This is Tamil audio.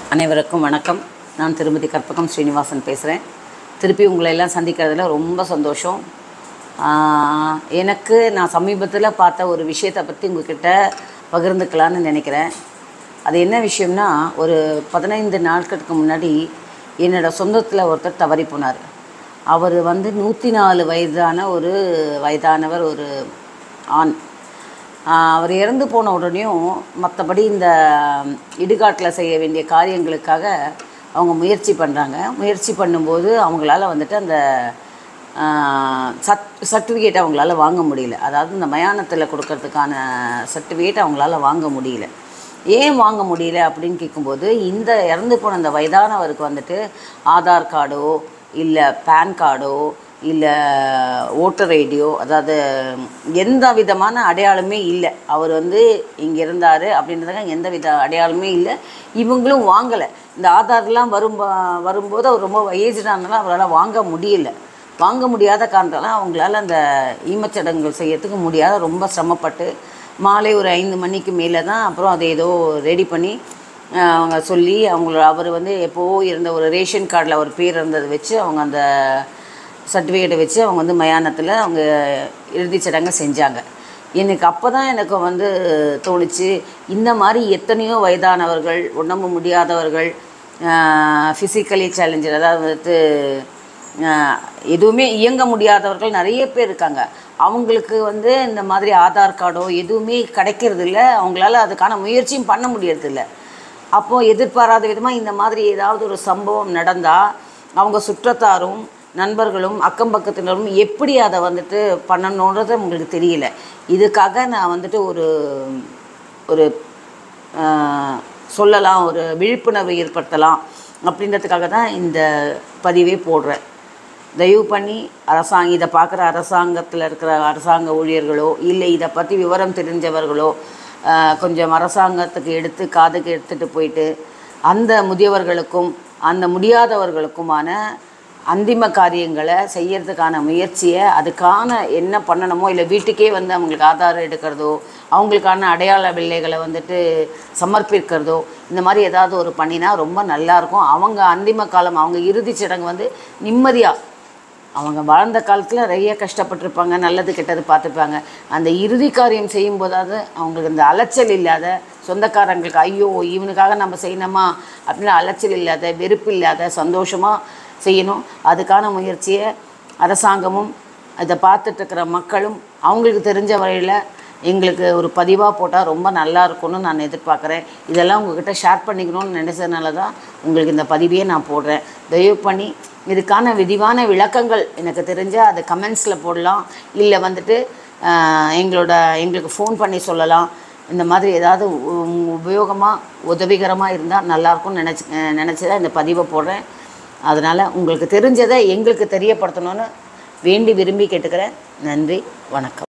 அனைவருக்கும் வணக்கம் நான் திருமதி கற்பகம் ஸ்ரீனிவாசன் பேசுகிறேன் திருப்பி உங்களை எல்லாம் சந்திக்கிறதுல ரொம்ப சந்தோஷம் ஆஹ், எனக்கு நான் சமீபத்தில் பார்த்த ஒரு விஷயத்தை பற்றி உங்ககிட்ட பகிர்ந்துக்கலான்னு நினைக்கிறேன் அது என்ன விஷயம்னா ஒரு பதினைந்து நாட்களுக்கு முன்னாடி என்னோடய சொந்தத்தில் ஒருத்தர் தவறி போனார் அவர் வந்து நூற்றி நாலு வயதான ஒரு வயதானவர் ஒரு ஆண் ஆஹ் அவர் இறந்து போன உடனேயும் மற்றபடி இந்த இடுகாட்டில் செய்ய வேண்டிய காரியங்களுக்காக அவங்க முயற்சி பண்ணுறாங்க முயற்சி பண்ணும்போது அவங்களால வந்துட்டு அந்த ஆஹ் சட் சர்டிஃபிகேட் அவங்களால வாங்க முடியல அதாவது இந்த மயானத்தில் கொடுக்கறதுக்கான சர்டிஃபிகேட் அவங்களால வாங்க முடியல ஏன் வாங்க முடியல அப்படின்னு கேட்கும்போது இந்த இறந்து போன இந்த வயதானவருக்கு வந்துட்டு ஆதார் கார்டோ இல்லை பேன் கார்டோ இல்லை ஓட்டர் ஐடியோ அதாவது எந்த விதமான அடையாளமே இல்லை அவர் வந்து இங்கே இருந்தார் அப்படின்றதுக்காக எந்த வித அடையாளமே இல்லை இவங்களும் வாங்கலை இந்த ஆதார்லாம் வரும் வரும்போது அவர் ரொம்ப ஏஜ்டானால அவரால் வாங்க முடியல வாங்க முடியாத காரணத்தால் அவங்களால அந்த ஈமச்சடங்குகள் செய்யறதுக்கு முடியாத ரொம்ப சிரமப்பட்டு மாலை ஒரு ஐந்து மணிக்கு மேலே தான் அப்புறம் அதை ஏதோ ரெடி பண்ணி ஆஹ், அவங்க சொல்லி அவங்கள அவர் வந்து எப்போவோ இருந்த ஒரு ரேஷன் கார்டில் அவர் பேர் இருந்ததை வச்சு அவங்க அந்த சர்டிஃபிகேட்டை வச்சு அவங்க வந்து மயானத்தில் அவங்க இறுதிச் சடங்கை செஞ்சாங்க எனக்கு அப்போ தான் எனக்கு வந்து தோணுச்சு இந்த மாதிரி எத்தனையோ வயதானவர்கள் உடம்பு முடியாதவர்கள் ஃபிசிக்கலி சேலஞ்சர் அதாவது வந்துட்டு ஆஹ், எதுவுமே இயங்க முடியாதவர்கள் நிறைய பேர் இருக்காங்க அவங்களுக்கு வந்து இந்த மாதிரி ஆதார் கார்டோ எதுவுமே கிடைக்கிறது இல்ல அவங்களால அதுக்கான முயற்சியும் பண்ண முடியறதில்ல அப்போது எதிர்பாராத விதமாக இந்த மாதிரி ஏதாவது ஒரு சம்பவம் நடந்தால் அவங்க சுற்றத்தாரும் நண்பர்களும் அக்கம் பக்கத்தினரும் எப்படி அதை வந்துட்டு பண்ணணுன்றது உங்களுக்கு தெரியல இதுக்காக நான் வந்துட்டு ஒரு ஒரு ஆஹ், சொல்லலாம் ஒரு விழிப்புணர்வு ஏற்படுத்தலாம் அப்படின்றதுக்காக தான் இந்த பதிவே போடுறேன் தயவு பண்ணி அரசாங்க இதை பார்க்குற அரசாங்கத்தில் இருக்கிற அரசாங்க ஊழியர்களோ இல்லை இதை பற்றி விவரம் தெரிஞ்சவர்களோ ஆஹ், கொஞ்சம் அரசாங்கத்துக்கு எடுத்து காதுக்கு எடுத்துகிட்டு போயிட்டு அந்த முதியவர்களுக்கும் அந்த முடியாதவர்களுக்குமான அந்திம காரியங்களை செய்யறதுக்கான முயற்சியை அதுக்கான என்ன பண்ணணுமோ இல்லை வீட்டுக்கே வந்து அவங்களுக்கு ஆதாரம் எடுக்கிறதோ அவங்களுக்கான அடையாள வில்லைகளை வந்துட்டு சமர்ப்பிக்கிறதோ இந்த மாதிரி ஏதாவது ஒரு பண்ணினா ரொம்ப நல்லாயிருக்கும் அவங்க அந்திம காலம் அவங்க இறுதிச் சடங்கு வந்து நிம்மதியாக அவங்க வாழ்ந்த காலத்தில் நிறைய கஷ்டப்பட்டிருப்பாங்க நல்லது கெட்டது பார்த்துப்பாங்க அந்த இறுதி காரியம் செய்யும்போதாவது அவங்களுக்கு இந்த அலைச்சல் இல்லாத சொந்தக்காரங்களுக்கு ஐயோ இவனுக்காக நம்ம செய்யணுமா அப்படின்னு அலைச்சல் இல்லாத வெறுப்பு இல்லாத சந்தோஷமாக செய்யணும் அதுக்கான முயற்சியை அரசாங்கமும் இதை பார்த்துட்டு இருக்கிற மக்களும் அவங்களுக்கு தெரிஞ்ச வழியில் எங்களுக்கு ஒரு பதிவாக போட்டால் ரொம்ப நல்லா இருக்கும்னு நான் எதிர்பார்க்குறேன் இதெல்லாம் உங்ககிட்ட ஷேர் பண்ணிக்கணும்னு நினச்சதுனால தான் உங்களுக்கு இந்த பதிவையே நான் போடுறேன் தயவு பண்ணி இதுக்கான விரிவான விளக்கங்கள் எனக்கு தெரிஞ்சால் அதை கமெண்ட்ஸில் போடலாம் இல்லை வந்துட்டு ஆஹ், எங்களோட எங்களுக்கு ஃபோன் பண்ணி சொல்லலாம் இந்த மாதிரி ஏதாவது உபயோகமாக உதவிகரமாக இருந்தால் நல்லாயிருக்கும்னு நினச்சி நினச்சி தான் இந்த பதிவை போடுறேன் அதனால் உங்களுக்கு தெரிஞ்சதை எங்களுக்கு தெரியப்படுத்தணும்னு வேண்டி விரும்பி கேட்டுக்கிறேன் நன்றி வணக்கம்